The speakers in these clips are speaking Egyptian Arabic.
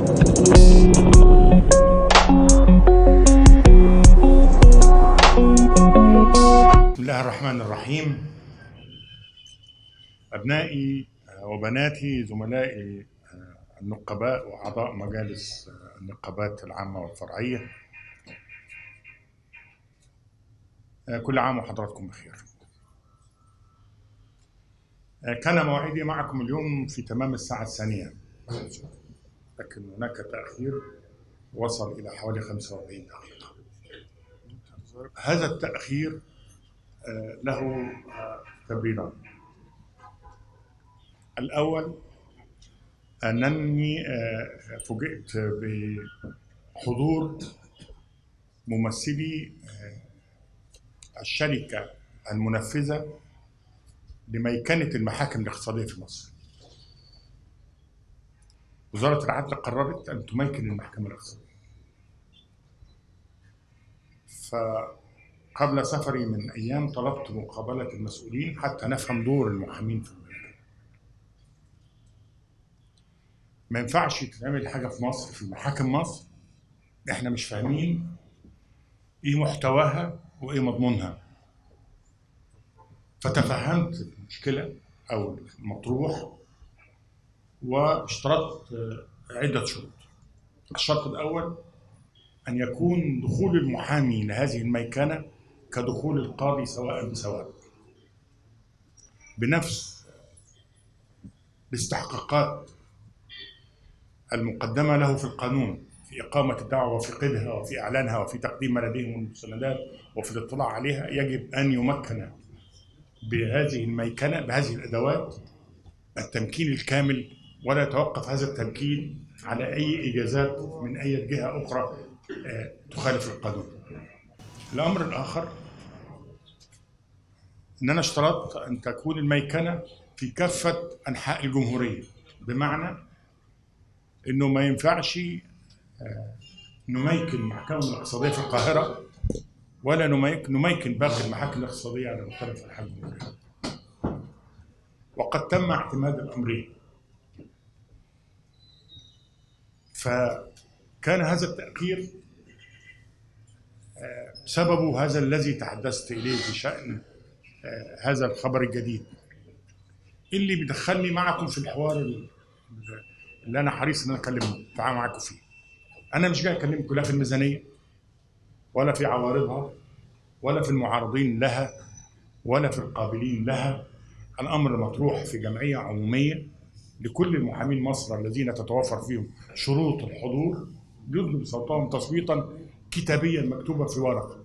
بسم الله الرحمن الرحيم أبنائي وبناتي زملائي النقباء وأعضاء مجالس النقابات العامة والفرعية كل عام وحضراتكم بخير كان موعدي معكم اليوم في تمام الساعة الثانية لكن هناك تأخير وصل إلى حوالي 45 دقيقة هذا التأخير له تبريران الأول أنني فوجئت بحضور ممثلي الشركة المنفذة لميكنة المحاكم الاقتصادية في مصر وزارة العدل قررت أن تميكن المحكمة الاقتصادية فقبل سفري من أيام طلبت مقابلة المسؤولين حتى نفهم دور المحامين في الميكنة ما ينفعش تعمل حاجة في مصر في محاكم مصر احنا مش فاهمين ايه محتواها وايه مضمونها فتفهمت المشكلة أو المطروح واشترطت عدة شروط الشرط الأول أن يكون دخول المحامي لهذه الميكنة كدخول القاضي سواء بسواء بنفس الاستحقاقات المقدمة له في القانون في إقامة الدعوة وفي قيدها وفي إعلانها وفي تقديم ما لديهم من المستندات وفي الاطلاع عليها يجب أن يمكن بهذه الميكنة بهذه الأدوات التمكين الكامل ولا يتوقف هذا التمكين على أي إجازات من أي جهة أخرى تخالف القانون الأمر الآخر أن أنا اشترطت أن تكون الميكنة في كافة أنحاء الجمهورية بمعنى أنه ما ينفعش نميكن المحكمة الاقتصادية في القاهرة ولا نميكن, نميكن باقي المحاكم الاقتصادية على مختلف أنحاء الجمهورية وقد تم اعتماد الأمرين فكان هذا التأخير سببه هذا الذي تحدثت إليه بشأن هذا الخبر الجديد اللي بيدخلني معكم في الحوار اللي أنا حريص إن أنا أتكلم معاكم فيه أنا مش جاي أكلمكم لا في الميزانية ولا في عوارضها ولا في المعارضين لها ولا في القابلين لها الامر مطروح في جمعيه عموميه لكل المحامين مصر الذين تتوفر فيهم شروط الحضور يطلب صوتهم تصويتا كتابيا مكتوبا في ورقه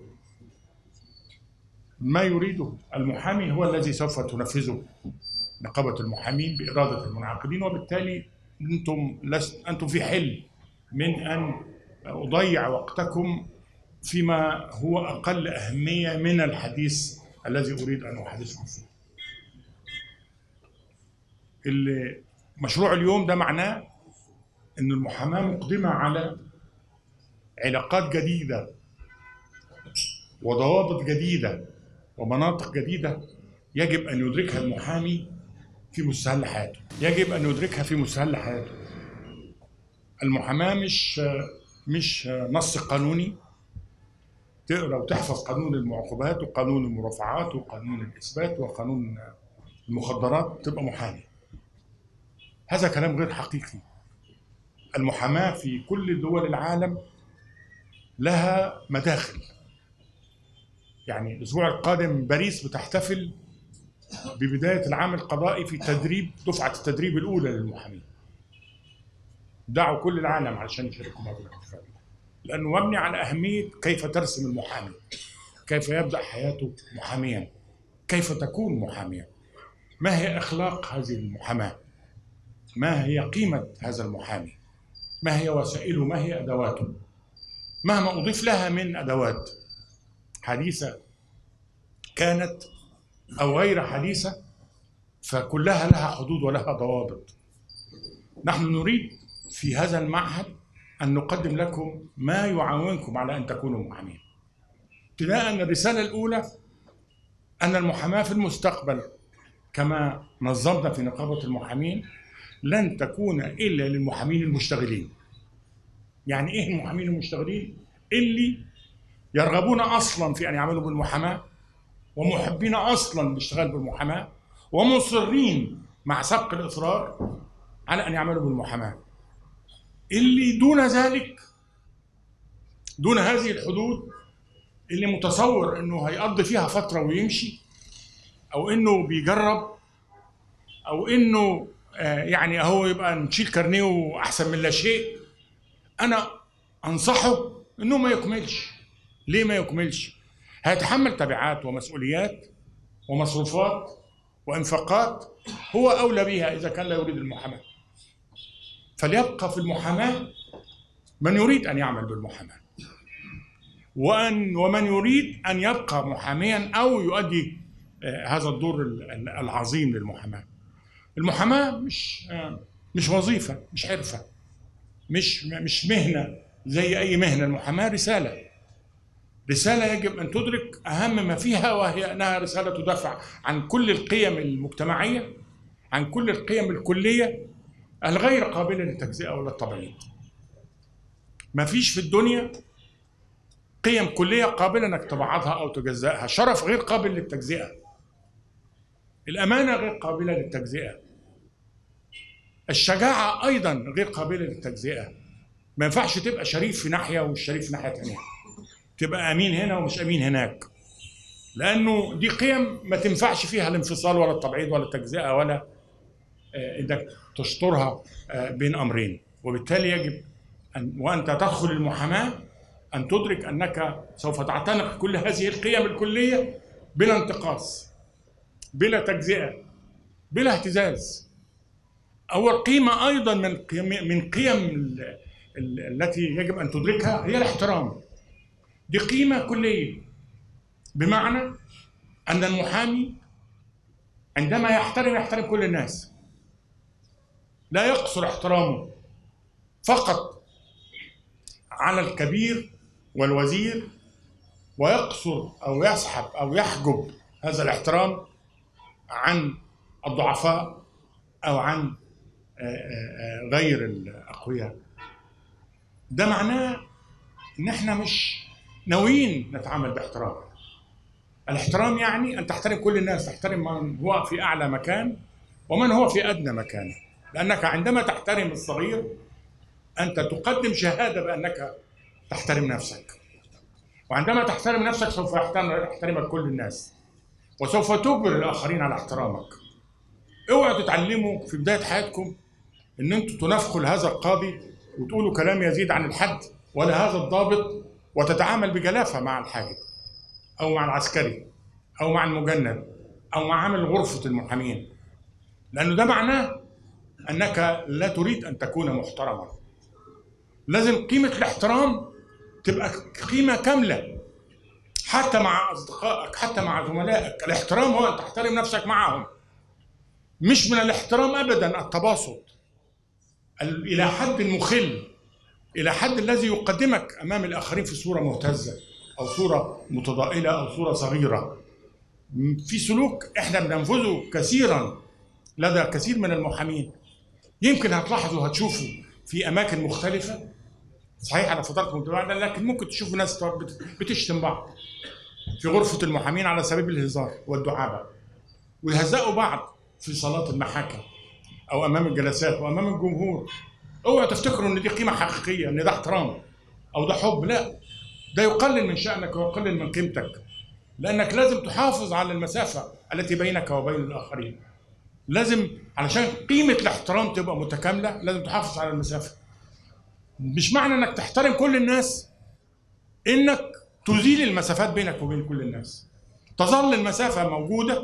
ما يريده المحامي هو الذي سوف تنفذه نقابه المحامين باراده المنعقدين وبالتالي انتم لست انتم في حل من ان اضيع وقتكم فيما هو أقل أهمية من الحديث الذي أريد أن أحدثكم فيه مشروع اليوم ده معناه أن المحاماة مقدمة على علاقات جديدة وضوابط جديدة ومناطق جديدة يجب أن يدركها المحامي في مستهل حياته يجب أن يدركها في مستهل حياته المحاماة مش مش نص قانوني تقرا وتحفظ قانون المعاقبات وقانون المرافعات وقانون الاثبات وقانون المخدرات تبقى محامي هذا كلام غير حقيقي المحاماه في كل دول العالم لها مداخل يعني الاسبوع القادم باريس بتحتفل ببدايه العام القضائي في تدريب دفعه التدريب الاولى للمحامين دعوا كل العالم علشان يشاركوا معنا في الاحتفال لانه مبني على اهميه كيف ترسم المحامي كيف يبدا حياته محاميا كيف تكون محاميا ما هي اخلاق هذه المحاماه ما هي قيمه هذا المحامي ما هي وسائله ما هي ادواته مهما اضيف لها من ادوات حديثه كانت او غير حديثه فكلها لها حدود ولها ضوابط نحن نريد في هذا المعهد أن نقدم لكم ما يعاونكم على أن تكونوا محامين. ابتداء الرسالة الأولى أن المحاماة في المستقبل كما نظمنا في نقابة المحامين لن تكون إلا للمحامين المشتغلين. يعني ايه المحامين المشتغلين اللي يرغبون اصلا في ان يعملوا بالمحاماه ومحبين اصلا الاشتغال بالمحاماه ومصرين مع سبق الاصرار على ان يعملوا بالمحاماه اللي دون ذلك دون هذه الحدود اللي متصور انه هيقضي فيها فتره ويمشي او انه بيجرب او انه آه، يعني هو يبقى نشيل كارنيه احسن من لا شيء انا انصحه انه ما يكملش ليه ما يكملش هيتحمل تبعات ومسؤوليات ومصروفات وانفاقات هو اولى بها اذا كان لا يريد المحاماه فليبقى في المحاماه من يريد ان يعمل بالمحاماه وان ومن يريد ان يبقى محاميا او يؤدي آه، هذا الدور ال- ال- العظيم للمحاماه المحاماه مش آه، مش وظيفه مش حرفه مش مش مهنه زي اي مهنه المحاماه رساله رساله يجب ان تدرك اهم ما فيها وهي انها رساله تدافع عن كل القيم المجتمعيه عن كل القيم الكليه الغير قابله للتجزئه ولا التبعيض ما فيش في الدنيا قيم كليه قابله انك تبعضها او تجزئها شرف غير قابل للتجزئه الامانه غير قابله للتجزئه الشجاعه ايضا غير قابله للتجزئه ما ينفعش تبقى شريف في ناحيه والشريف في ناحيه ثانيه تبقى امين هنا ومش امين هناك لانه دي قيم ما تنفعش فيها الانفصال ولا التبعيض ولا التجزئه ولا آه، انك تشطرها آه، بين امرين وبالتالي يجب ان وانت تدخل المحاماه ان تدرك انك سوف تعتنق كل هذه القيم الكليه بلا انتقاص بلا تجزئه بلا اهتزاز اول قيمه ايضا من قيم من قيم ال- ال- التي يجب ان تدركها هي الاحترام دي قيمه كليه بمعنى ان المحامي عندما يحترم يحترم كل الناس لا يقصر احترامه فقط على الكبير والوزير ويقصر او يسحب او يحجب هذا الاحترام عن الضعفاء او عن آه، آه، آه، غير الاقوياء ده معناه ان احنا مش ناويين نتعامل باحترام الاحترام يعني ان تحترم كل الناس تحترم من هو في اعلى مكان ومن هو في ادنى مكان لانك عندما تحترم الصغير انت تقدم شهاده بانك تحترم نفسك وعندما تحترم نفسك سوف يحترم- يحترمك كل الناس وسوف تجبر الاخرين على احترامك اوعوا تتعلموا في بدايه حياتكم ان انتوا تنافقوا لهذا القاضي وتقولوا كلام يزيد عن الحد ولا هذا الضابط وتتعامل بجلافه مع الحاجب او مع العسكري او مع المجند او مع عامل غرفه المحامين لانه ده معناه انك لا تريد ان تكون محترما لازم قيمه الاحترام تبقى قيمه كامله حتى مع اصدقائك حتى مع زملائك الاحترام هو ان تحترم نفسك معهم مش من الاحترام ابدا التباسط ال- الى حد مخل الى حد الذي يقدمك امام الاخرين في صوره مهتزه او صوره متضائله او صوره صغيره م- في سلوك احنا بننفذه كثيرا لدى كثير من المحامين يمكن هتلاحظوا هتشوفوا في اماكن مختلفه صحيح انا فضلت متابعه لكن ممكن تشوفوا ناس بت- بتشتم بعض في غرفه المحامين على سبيل الهزار والدعابه ويهزقوا بعض في صالات المحاكم او امام الجلسات وامام الجمهور اوعوا تفتكروا ان دي قيمه حقيقيه ان ده احترام او ده حب لا ده يقلل من شانك ويقلل من قيمتك لانك لازم تحافظ على المسافه التي بينك وبين الاخرين لازم علشان قيمه الاحترام تبقى متكامله لازم تحافظ على المسافه مش معنى انك تحترم كل الناس انك تزيل المسافات بينك وبين كل الناس تظل المسافه موجوده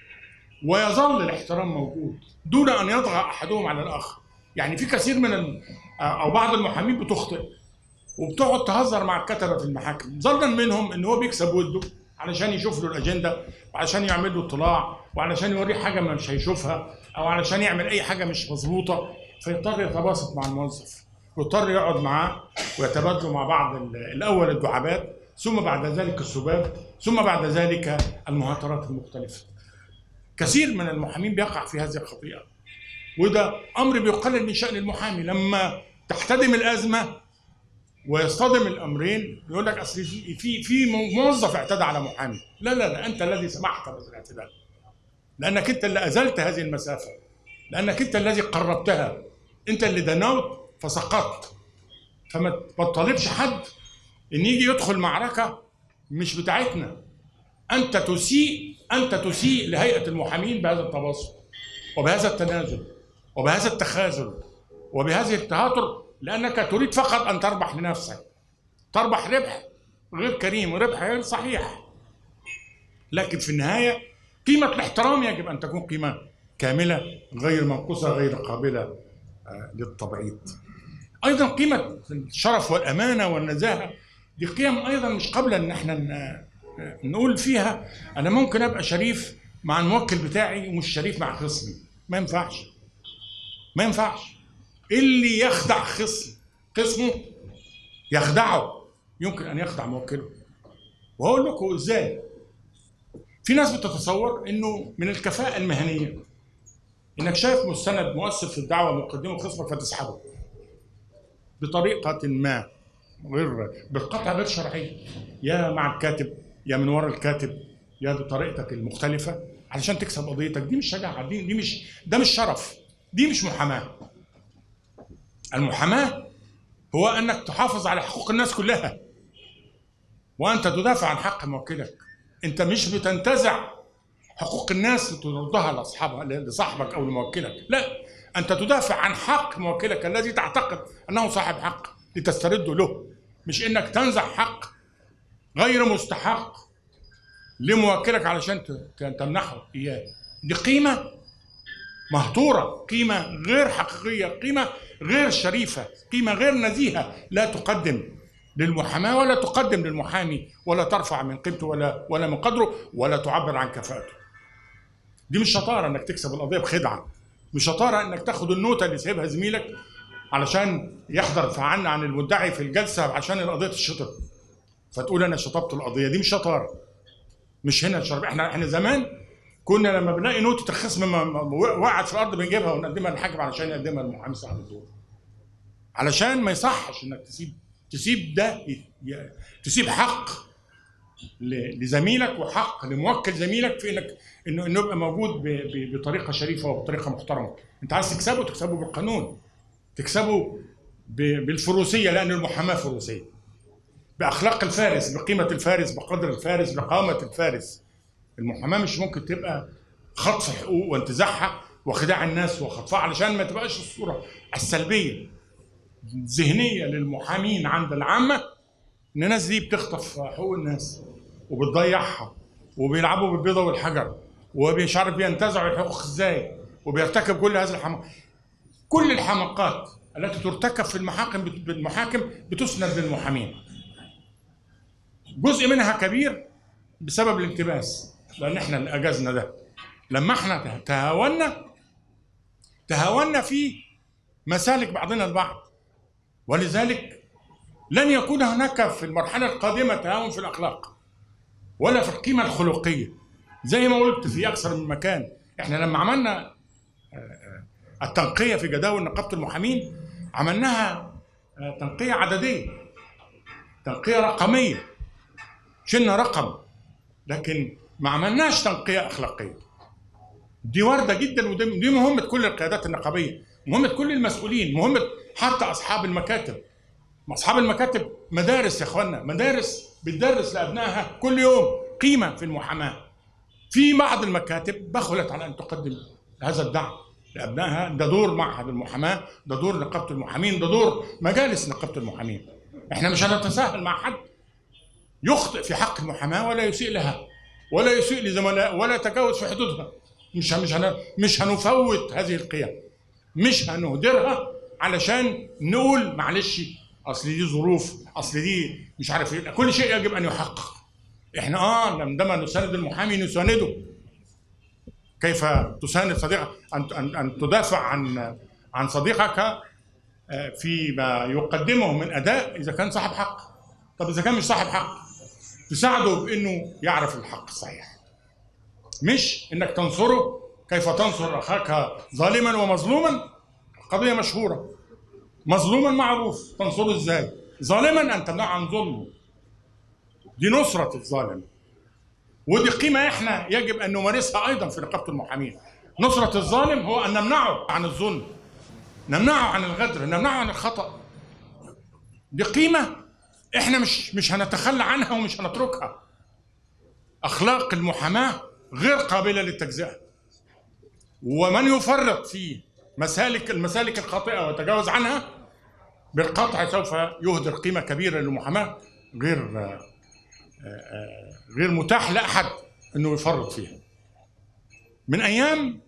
ويظل الاحترام موجود دون ان يطغى احدهم على الاخر يعني في كثير من الم... او بعض المحامين بتخطئ وبتقعد تهزر مع الكتبه في المحاكم ظنا منهم ان هو بيكسب وده علشان يشوف له الاجنده وعلشان يعمل له اطلاع وعلشان يوريه حاجه مش هيشوفها او علشان يعمل اي حاجه مش مظبوطه فيضطر يتباسط مع الموظف ويضطر يقعد معاه ويتبادلوا مع بعض ال- الاول الدعابات ثم بعد ذلك السباب ثم بعد ذلك المهاترات المختلفه كثير من المحامين بيقع في هذه الخطيئه وده امر بيقلل من شان المحامي لما تحتدم الازمه ويصطدم الامرين يقول لك اصل في في في موظف اعتدى على محامي لا لا لا انت الذي سمحت بهذا الاعتداء لانك انت اللي ازلت هذه المسافه لانك انت الذي قربتها انت اللي دنوت فسقطت فما تطالبش حد ان يجي يدخل معركه مش بتاعتنا انت تسيء انت تسيء لهيئه المحامين بهذا التواصل وبهذا التنازل وبهذا التخاذل وبهذه التهاتر لانك تريد فقط ان تربح لنفسك تربح ربح غير كريم وربح غير صحيح لكن في النهايه قيمه الاحترام يجب ان تكون قيمه كامله غير منقوصه غير قابله آه، للتبعيض ايضا قيمه الشرف والامانه والنزاهه دي قيم ايضا مش قبل ان احنا نقول فيها انا ممكن ابقى شريف مع الموكل بتاعي ومش شريف مع خصمي ما ينفعش ما ينفعش اللي يخدع خصم خصمه يخدعه يمكن ان يخدع موكله وهقول لكم ازاي في ناس بتتصور انه من الكفاءه المهنيه انك شايف مستند مؤثر في الدعوه مقدمه خصمك فتسحبه بطريقه ما غير بالقطع غير شرعيه يا مع الكاتب يا من وراء الكاتب يا بطريقتك المختلفه علشان تكسب قضيتك دي مش شجاعه دي, دي مش ده مش شرف دي مش محاماه المحاماه هو انك تحافظ على حقوق الناس كلها وانت تدافع عن حق موكلك انت مش بتنتزع حقوق الناس وتردها لاصحابها لصاحبك او لموكلك لا انت تدافع عن حق موكلك الذي تعتقد انه صاحب حق لتسترده له مش انك تنزع حق غير مستحق لموكلك علشان تمنحه اياه دي قيمه مهطوره قيمه غير حقيقيه قيمه غير شريفه قيمه غير نزيهه لا تقدم للمحاماه ولا تقدم للمحامي ولا ترفع من قيمته ولا ولا من قدره ولا تعبر عن كفاءته دي مش شطاره انك تكسب القضيه بخدعه مش شطاره انك تاخد النوته اللي سايبها زميلك علشان يحضر فعنا عن المدعي في الجلسه عشان القضيه تتشطب فتقول انا شطبت القضيه دي مش شطاره مش هنا الشرب احنا احنا زمان كنا لما بنلاقي نوتة الخصم وقعت في الارض بنجيبها ونقدمها للحاكم علشان يقدمها للمحامي صاحب الدور علشان ما يصحش انك تسيب تسيب ده تسيب حق لزميلك وحق لموكل زميلك في انك انه انه يبقى موجود بطريقه شريفه وبطريقه محترمه انت عايز تكسبه تكسبه بالقانون تكسبه بالفروسيه لان المحاماه فروسيه باخلاق الفارس بقيمه الفارس بقدر الفارس بقامه الفارس المحاماه مش ممكن تبقى خطف حقوق وانتزاعها وخداع الناس وخطفها علشان ما تبقاش الصوره السلبيه الذهنيه للمحامين عند العامه ان الناس دي بتخطف حقوق الناس وبتضيعها وبيلعبوا بالبيضه والحجر ومش عارف بينتزعوا الحقوق ازاي وبيرتكب كل هذه الحماقات كل الحماقات التي ترتكب في المحاكم بالمحاكم بتسند للمحامين جزء منها كبير بسبب الالتباس لان احنا اللي اجزنا ده لما احنا تهاونا تهاونا في مسالك بعضنا البعض ولذلك لن يكون هناك في المرحله القادمه تهاون في الاخلاق ولا في القيمه الخلقيه زي ما قلت في اكثر من مكان احنا لما عملنا التنقيه في جداول نقابه المحامين عملناها تنقيه عدديه تنقيه رقميه شلنا رقم لكن ما عملناش تنقيه اخلاقيه دي وارده جدا ودي مهمه كل القيادات النقابيه مهمه كل المسؤولين مهمه حتى اصحاب المكاتب اصحاب المكاتب مدارس يا اخوانا مدارس بتدرس لابنائها كل يوم قيمه في المحاماه في بعض المكاتب بخلت على ان تقدم هذا الدعم لابنائها ده دور معهد المحاماه ده دور نقابه المحامين ده دور مجالس نقابه المحامين احنا مش هنتساهل مع حد يخطئ في حق المحاماه ولا يسيء لها ولا يسيء لزملائه ولا يتجاوز في حدودها مش مش مش هنفوت هذه القيم مش هنهدرها علشان نقول معلش اصل دي ظروف اصل دي مش عارف ايه كل شيء يجب ان يحقق احنا اه عندما نساند المحامي نسانده كيف تساند صديقك ان ان ان تدافع عن عن صديقك فيما يقدمه من اداء اذا كان صاحب حق طب اذا كان مش صاحب حق تساعده بانه يعرف الحق الصحيح مش انك تنصره كيف تنصر اخاك ظالما ومظلوما قضيه مشهوره مظلوما معروف تنصره ازاي ظالما ان تمنعه عن ظلمه دي نصره الظالم ودي قيمه احنا يجب ان نمارسها ايضا في نقابه المحامين نصره الظالم هو ان نمنعه عن الظلم نمنعه عن الغدر نمنعه عن الخطا دي قيمه احنا مش مش هنتخلى عنها ومش هنتركها اخلاق المحاماه غير قابله للتجزئه ومن يفرط في مسالك المسالك الخاطئه ويتجاوز عنها بالقطع سوف يهدر قيمه كبيره للمحاماه غير غير متاح لاحد انه يفرط فيها من ايام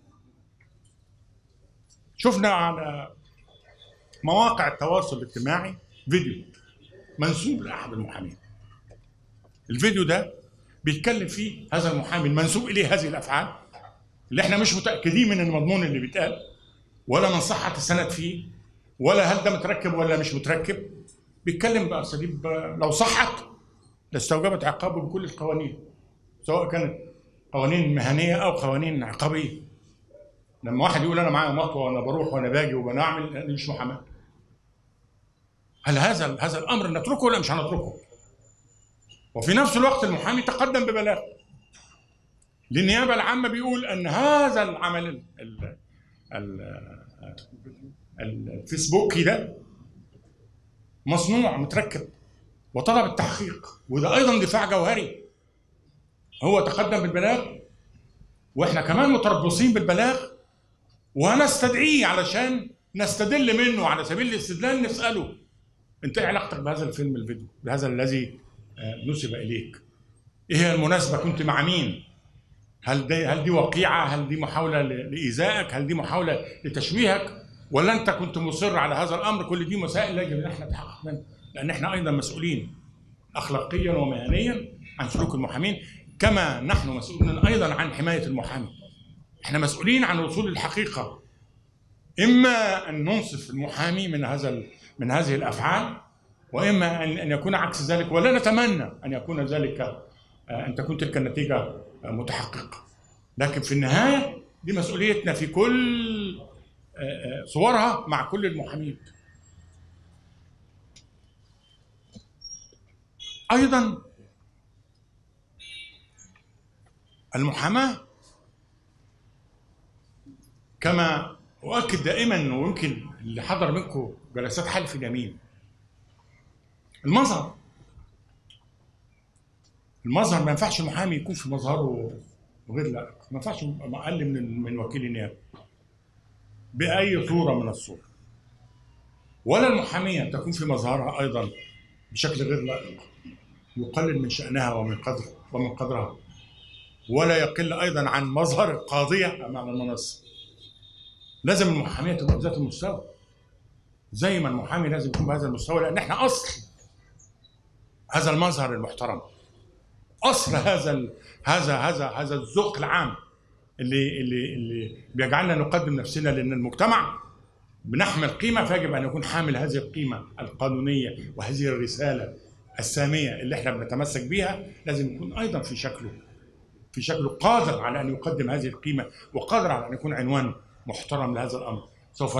شفنا على مواقع التواصل الاجتماعي فيديو منسوب لاحد المحامين الفيديو ده بيتكلم فيه هذا المحامي المنسوب اليه هذه الافعال اللي احنا مش متاكدين من المضمون اللي بيتقال ولا من صحه السند فيه ولا هل ده متركب ولا مش متركب بيتكلم باساليب لو صحت لاستوجبت عقابه بكل القوانين سواء كانت قوانين مهنيه او قوانين عقابيه لما واحد يقول انا معايا مطوه وانا بروح وانا باجي وبنعمل انا مش محاماه هل هذا هذا الامر نتركه ولا مش هنتركه؟ وفي نفس الوقت المحامي تقدم ببلاغ للنيابه العامه بيقول ان هذا العمل ال ال ال الفيسبوكي ده مصنوع متركب وطلب التحقيق وده ايضا دفاع جوهري هو تقدم بالبلاغ واحنا كمان متربصين بالبلاغ وهنستدعيه علشان نستدل منه على سبيل الاستدلال نساله انت ايه علاقتك بهذا الفيلم الفيديو بهذا الذي نسب اليك ايه هي المناسبه كنت مع مين هل دي هل دي وقيعه هل دي محاوله لايذائك هل دي محاوله لتشويهك ولا انت كنت مصر على هذا الامر كل دي مسائل يجب ان احنا نتحقق منها لان احنا ايضا مسؤولين اخلاقيا ومهنيا عن سلوك المحامين كما نحن مسؤولون ايضا عن حمايه المحامي احنا مسؤولين عن وصول الحقيقه اما ان ننصف المحامي من هذا من هذه الافعال واما ان ان يكون عكس ذلك ولا نتمنى ان يكون ذلك ان تكون تلك النتيجه متحققه لكن في النهايه دي مسؤوليتنا في كل صورها مع كل المحامين ايضا المحاماه كما اؤكد دائما ويمكن اللي حضر منكم جلسات حلف اليمين المظهر المظهر ما ينفعش المحامي يكون في مظهره غير لائق ما ينفعش اقل من من وكيل النيابه باي صوره من الصور ولا المحاميه تكون في مظهرها ايضا بشكل غير لائق يقلل من شانها ومن قدر ومن قدرها ولا يقل ايضا عن مظهر القاضيه امام المنصه لازم المحاميه تبقى بذات المستوى زي ما المحامي لازم يكون بهذا المستوى لان احنا اصل هذا المظهر المحترم اصل هذا ال... هذا هذا هذا الذوق العام اللي اللي اللي بيجعلنا نقدم نفسنا لان المجتمع بنحمل قيمه فيجب ان يكون حامل هذه القيمه القانونيه وهذه الرساله الساميه اللي احنا بنتمسك بيها لازم يكون ايضا في شكله في شكله قادر على ان يقدم هذه القيمه وقادر على ان يكون عنوان محترم لهذا الامر سوف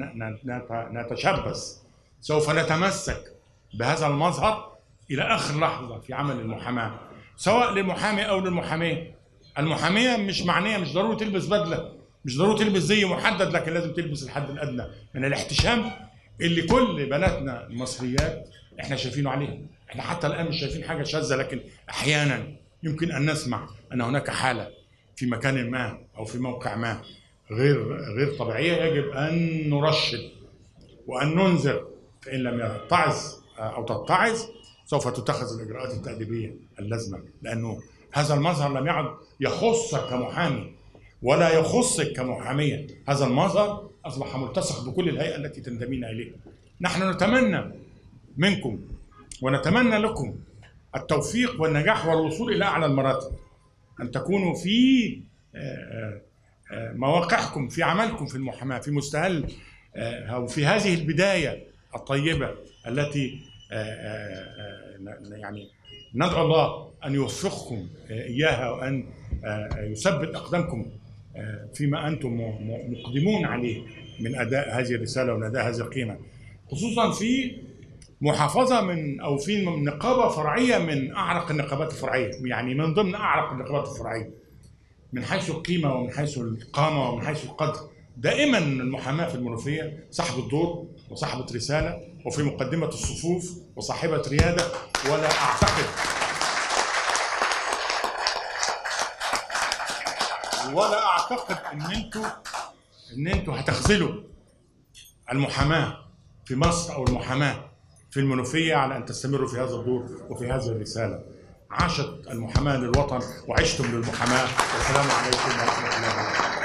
نتشبث سوف نتمسك بهذا المظهر الى اخر لحظه في عمل المحاماه سواء للمحامي او للمحاميه المحاميه مش معنيه مش ضروري تلبس بدله مش ضروري تلبس زي محدد لكن لازم تلبس الحد الادنى من الاحتشام اللي كل بناتنا المصريات احنا شايفينه عليها احنا حتى الان مش شايفين حاجه شاذه لكن احيانا يمكن ان نسمع ان هناك حاله في مكان ما او في موقع ما غير غير طبيعيه يجب ان نرشد وان ننذر فان لم يتعظ او تتعظ سوف تتخذ الاجراءات التاديبيه اللازمه لانه هذا المظهر لم يعد يخصك كمحامي ولا يخصك كمحاميه هذا المظهر اصبح ملتصق بكل الهيئه التي تنتمين اليها نحن نتمنى منكم ونتمنى لكم التوفيق والنجاح والوصول الى اعلى المراتب ان تكونوا في مواقعكم في عملكم في المحاماه في مستهل او في هذه البدايه الطيبه التي يعني ندعو الله ان يوفقكم اياها وان يثبت اقدامكم فيما انتم مقدمون عليه من اداء هذه الرساله ومن اداء هذه القيمه خصوصا في محافظه من او في نقابه فرعيه من اعرق النقابات الفرعيه يعني من ضمن اعرق النقابات الفرعيه من حيث القيمه ومن حيث القامه ومن حيث القدر دائما المحاماه في المنوفيه صاحبه دور وصاحبه رساله وفي مقدمه الصفوف وصاحبه رياده ولا اعتقد ولا اعتقد ان انتوا ان انتوا هتخذلوا المحاماه في مصر او المحاماه في المنوفيه على ان تستمروا في هذا الدور وفي هذه الرساله. عاشت المحاماه للوطن وعشتم للمحاماه والسلام عليكم ورحمه الله وبركاته.